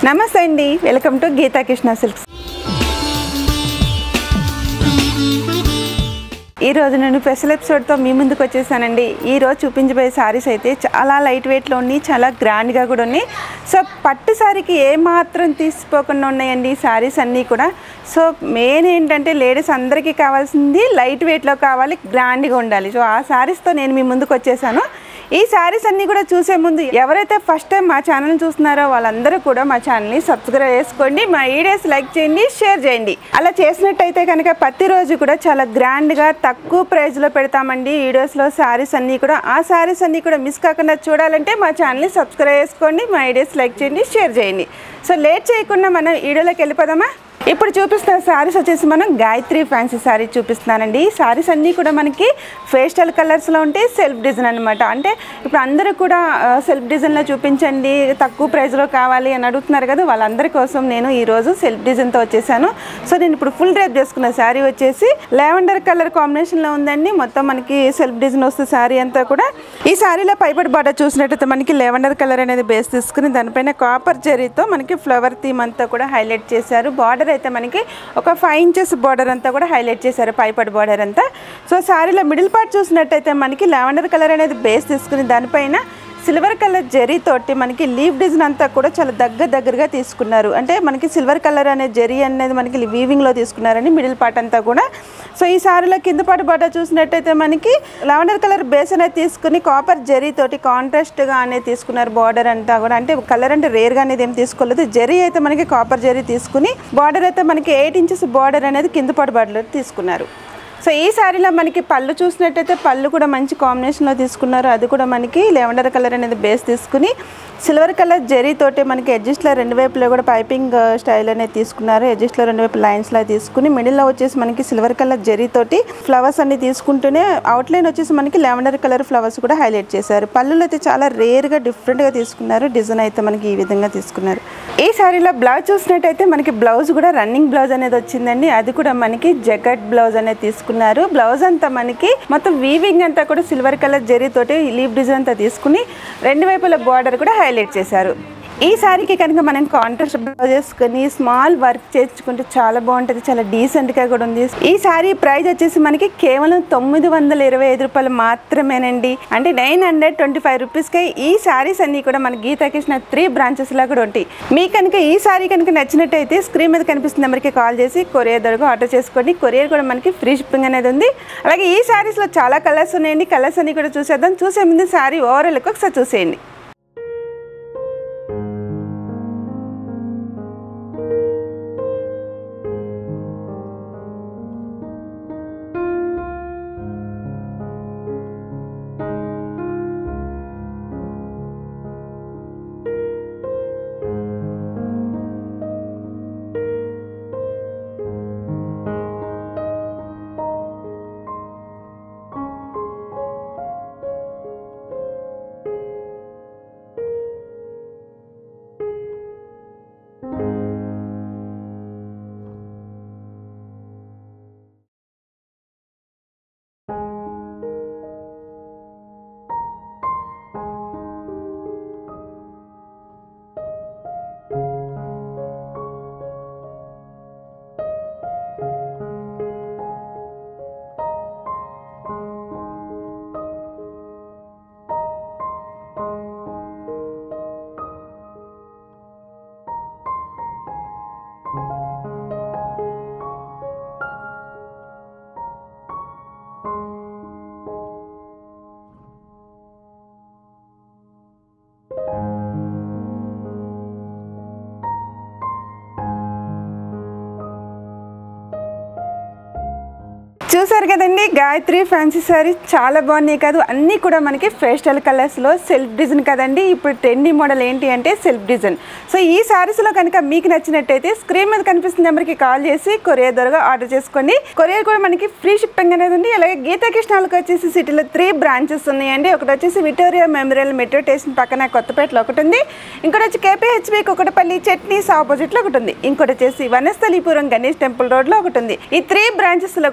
నమస్తే అండి welcome to Geetha Krishna silks ఈ రోజు నేను స్పెషల్ ఎపిసోడ్తో మీ ముందుకు వచ్చేసానండి ఈ రోజు చూపించబోయే సారీస్ అయితే చాలా లైట్ వెయిట్లో ఉన్నాయి చాలా గ్రాండ్గా కూడా ఉన్నాయి సో పట్టు సారీకి ఏ మాత్రం తీసిపోకుండా ఉన్నాయండి ఈ సారీస్ అన్నీ కూడా సో మెయిన్ ఏంటంటే లేడీస్ అందరికీ కావాల్సింది లైట్ వెయిట్లో కావాలి గ్రాండ్గా ఉండాలి సో ఆ సారీస్తో నేను మీ ముందుకు వచ్చేసాను ఈ శారీస్ అన్నీ కూడా చూసే ముందు ఎవరైతే ఫస్ట్ టైం మా ఛానల్ చూస్తున్నారో వాళ్ళందరూ కూడా మా ఛానల్ని సబ్స్క్రైబ్ చేసుకోండి మా వీడియోస్ లైక్ చేయండి షేర్ చేయండి అలా చేసినట్టయితే కనుక ప్రతిరోజు కూడా చాలా గ్రాండ్గా తక్కువ ప్రైస్లో పెడతామండి వీడియోస్లో శారీస్ అన్నీ కూడా ఆ శారీస్ అన్నీ కూడా మిస్ కాకుండా చూడాలంటే మా ఛానల్ని సబ్స్క్రైబ్ చేసుకోండి మా వీడియోస్ లైక్ చేయండి షేర్ చేయండి సో లేట్ చేయకుండా మనం వీడియోలోకి వెళ్ళిపోదామా ఇప్పుడు చూపిస్తున్న శారీస్ వచ్చేసి మనం గాయత్రి ఫ్యాన్సీ శారీ చూపిస్తున్నానండి ఈ శారీస్ అన్నీ కూడా మనకి ఫేస్టల్ కలర్స్లో ఉంటాయి సెల్ఫ్ డిజైన్ అనమాట అంటే ఇప్పుడు అందరూ కూడా ఆ, సెల్ఫ్ డిజైన్లో చూపించండి తక్కువ ప్రైస్లో కావాలి అని అడుగుతున్నారు కదా వాళ్ళందరి కోసం నేను ఈరోజు సెల్ఫ్ డిజైన్తో వచ్చేసాను సో నేను ఇప్పుడు ఫుల్ డ్రైప్ చేసుకున్న శారీ వచ్చేసి లావెండర్ కలర్ కాంబినేషన్లో ఉందండి మొత్తం మనకి సెల్ఫ్ డిజైన్ వస్తుంది శారీ అంతా కూడా ఈ శారీలో పైపడి బార్డర్ చూసినట్టయితే మనకి లెవెండర్ కలర్ అనేది బేస్ తీసుకుని దానిపైన కాపర్ జరీతో మనకి ఫ్లవర్ థీమ్ అంతా కూడా హైలైట్ చేశారు బార్డర్ అయితే మనకి ఒక ఫైవ్ ఇంచెస్ బార్డర్ అంతా కూడా హైలైట్ చేశారు పైపడి బార్డర్ అంతా సో శారీలో మిడిల్ పార్ట్ చూసినట్టయితే మనకి లావెండర్ కలర్ అనేది బేస్ తీసుకుని దానిపైన సిల్వర్ కలర్ జరీ తోటి మనకి లీవ్ డిజైన్ అంతా కూడా చాలా దగ్గర దగ్గరగా తీసుకున్నారు అంటే మనకి సిల్వర్ కలర్ అనే జరీ అనేది మనకి వీవింగ్లో తీసుకున్నారని మిడిల్ పార్ట్ అంతా కూడా సో ఈ సారీలో కింద పాటు బాట చూసినట్టయితే మనకి లావెండర్ కలర్ బేస్ అనేది తీసుకుని కాపర్ జరీ తోటి కాంట్రాస్ట్గా అనేది తీసుకున్నారు బార్డర్ అంతా కూడా అంటే కలర్ అంటే రేర్గా అనేది ఏం తీసుకోలేదు జరీ అయితే మనకి కాపర్ జరీ తీసుకుని బార్డర్ అయితే మనకి ఎయిట్ ఇంచెస్ బార్డర్ అనేది కింద పాటు బార్డర్ తీసుకున్నారు సో ఈ శారీలో మనకి పళ్ళు చూసినట్టయితే పళ్ళు కూడా మంచి కాంబినేషన్లో తీసుకున్నారు అది కూడా మనకి లెవెండర్ కలర్ అనేది బేస్ తీసుకుని సిల్వర్ కలర్ జరీ తోటి మనకి ఎడ్జస్ట్లో రెండు వైపులో కూడా పైపింగ్ స్టైల్ అనేది తీసుకున్నారు ఎడ్జస్ట్లో రెండు వైపు లైన్స్లా తీసుకుని మిడిల్లో వచ్చేసి మనకి సిల్వర్ కలర్ జరీ తోటి ఫ్లవర్స్ అన్ని తీసుకుంటూనే అవుట్లైన్ వచ్చేసి మనకి లెవెండర్ కలర్ ఫ్లవర్స్ కూడా హైలైట్ చేశారు పళ్ళులో అయితే చాలా రేర్గా డిఫరెంట్గా తీసుకున్నారు డిజైన్ అయితే మనకి ఈ విధంగా తీసుకున్నారు ఈ శారీలో బ్లౌజ్ చూసినట్టయితే మనకి బ్లౌజ్ కూడా రన్నింగ్ బ్లౌజ్ అనేది వచ్చిందండి అది కూడా మనకి జగట్ బ్లౌజ్ అనేది తీసుకున్నారు బ్లౌజ్ అంతా మనకి మొత్తం వీవింగ్ అంతా కూడా సిల్వర్ కలర్ జరీ తోటి లీవ్ డిజైన్ అంతా తీసుకుని రెండు వైపుల బార్డర్ కూడా హైలైట్ చేశారు ఈ శారీకి కనుక మనం కాంట్రాస్ట్ బ్లౌజ్ వేసుకొని స్మాల్ వర్క్ చేసుకుంటే చాలా బాగుంటుంది చాలా డీసెంట్గా కూడా ఉంది ఈ శారీ ప్రైస్ వచ్చేసి మనకి కేవలం తొమ్మిది వందల ఇరవై ఐదు రూపాయలు మాత్రమేనండి అంటే నైన్ హండ్రెడ్ ట్వంటీ ఫైవ్ రూపీస్కి ఈ శారీస్ అన్నీ కూడా మన గీతా కృష్ణ త్రీ బ్రాంచెస్లా కూడా ఉంటాయి మీకు కనుక ఈ శారీ కనుక నచ్చినట్టయితే స్క్రీన్ మీద కనిపిస్తున్న నెంబర్కి కాల్ చేసి కొరియర్ ద్వారా ఆర్డర్ చేసుకోండి కొరియర్ కూడా మనకి ఫ్రీ షిప్పింగ్ అనేది ఉంది అలాగే ఈ శారీస్లో చాలా కలర్స్ ఉన్నాయండి కలర్స్ అన్ని కూడా చూసేద్దాం చూసే ముందు శారీ ఓవరాల్ ఒకసారి చూసేయండి చూసారు కదండి గాయత్రి ఫ్యాన్సీ సారీ చాలా బాగున్నాయి కాదు అన్నీ కూడా మనకి ఫేస్టల్ కలర్స్లో సెల్ఫ్ డిజైన్ కదండి ఇప్పుడు ట్రెండీ మోడల్ ఏంటి అంటే సెల్ఫ్ డిజైన్ సో ఈ సారీస్లో కనుక మీకు నచ్చినట్టయితే స్క్రీన్ మీద కనిపిస్తున్న నెంబర్కి కాల్ చేసి కొరియర్ ద్వారా ఆర్డర్ చేసుకోండి కొరియర్ కూడా మనకి ఫ్రీ షిప్పింగ్ అనేది ఉంది అలాగే గీతాకృష్ణాలకు వచ్చేసి సిటీలో త్రీ బ్రాంచెస్ ఉన్నాయండి ఒకటి వచ్చేసి విక్టోరియా మెమోరియల్ మెట్రో స్టేషన్ పక్కన కొత్తపేటలో ఒకటి ఉంది ఇంకోటి వచ్చి కేపీహెచ్బి కుకటపల్లి చట్నీస్ ఆపోజిట్లో ఒకటి ఉంది ఇంకోటి వచ్చేసి వనస్థలీపురం గణేష్ టెంపుల్ రోడ్లో ఒకటి ఉంది ఈ త్రీ బ్రాంచెస్లో కూడా ఎప్పుడు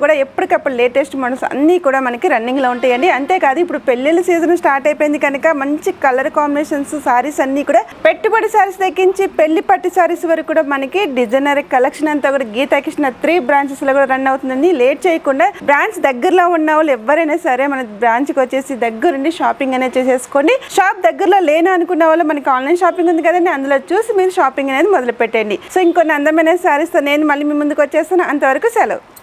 ఎప్పటికప్పుడు లేటెస్ట్ మోడల్స్ అన్నీ కూడా మనకి రన్నింగ్లో ఉంటాయండి అంతేకాదు ఇప్పుడు పెళ్ళిళ్ళ సీజన్ స్టార్ట్ అయిపోయింది కనుక మంచి కలర్ కాంబినేషన్స్ సారీస్ అన్నీ కూడా పెట్టుబడి సారీస్ తగ్గించి పెళ్లి పట్టు సారీస్ వరకు కూడా మనకి డిజైనర్ కలెక్షన్ అంతా కూడా గీతా కృష్ణ త్రీ బ్రాంచెస్ లో కూడా రన్ అవుతుందండి లేట్ చేయకుండా బ్రాంచ్ దగ్గరలో ఉన్న వాళ్ళు ఎవరైనా సరే మన బ్రాంచ్ కి వచ్చేసి దగ్గరుండి షాపింగ్ అనేది చేసేసుకోండి షాప్ దగ్గరలో లేను అనుకున్న వాళ్ళు మనకి ఆన్లైన్ షాపింగ్ ఉంది కదండి అందులో చూసి మీరు షాపింగ్ అనేది మొదలు పెట్టండి సో ఇంకొన్ని అందమైన సారీస్ తో నేను మళ్ళీ మీ ముందుకు వచ్చేస్తాను అంతవరకు సెలవు